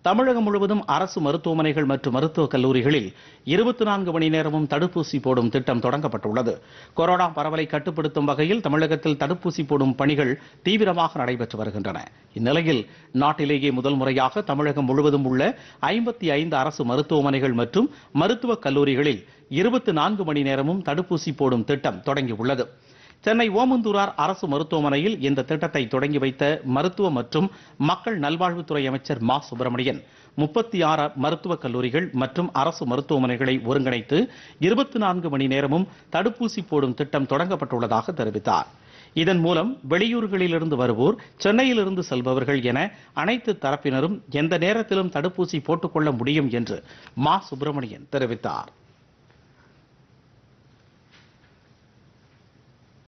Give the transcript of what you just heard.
தமிழகம் முழுவதும் அரசு மருத்துவமனைகள் மற்றும் மருத்துவக் கல்லூரிகளில் இருபத்தி நான்கு மணி நேரமும் தடுப்பூசி போடும் திட்டம் தொடங்கப்பட்டுள்ளது கொரோனா பரவலை கட்டுப்படுத்தும் வகையில் தமிழகத்தில் தடுப்பூசி போடும் பணிகள் தீவிரமாக நடைபெற்று வருகின்றன இந்நிலையில் நாட்டிலேயே முதல் முறையாக தமிழகம் முழுவதும் உள்ள ஐம்பத்தி ஐந்து அரசு மருத்துவமனைகள் மற்றும் மருத்துவக் கல்லூரிகளில் இருபத்தி நான்கு மணி நேரமும் தடுப்பூசி போடும் திட்டம் தொடங்கியுள்ளது சென்னை ஓமந்தூரார் அரசு மருத்துவமனையில் இந்த திட்டத்தை தொடங்கி வைத்த மருத்துவ மற்றும் மக்கள் நல்வாழ்வுத்துறை அமைச்சர் மா சுப்பிரமணியன் முப்பத்தி ஆறு மருத்துவக் கல்லூரிகள் மற்றும் அரசு மருத்துவமனைகளை ஒருங்கிணைத்து இருபத்தி நான்கு மணி நேரமும் தடுப்பூசி போடும் திட்டம் தொடங்கப்பட்டுள்ளதாக தெரிவித்தார் இதன் மூலம் வெளியூர்களிலிருந்து வருவோர் சென்னையிலிருந்து செல்பவர்கள் என அனைத்து தரப்பினரும் எந்த நேரத்திலும் தடுப்பூசி போட்டுக்கொள்ள முடியும் என்று மா சுப்பிரமணியன் தெரிவித்தார்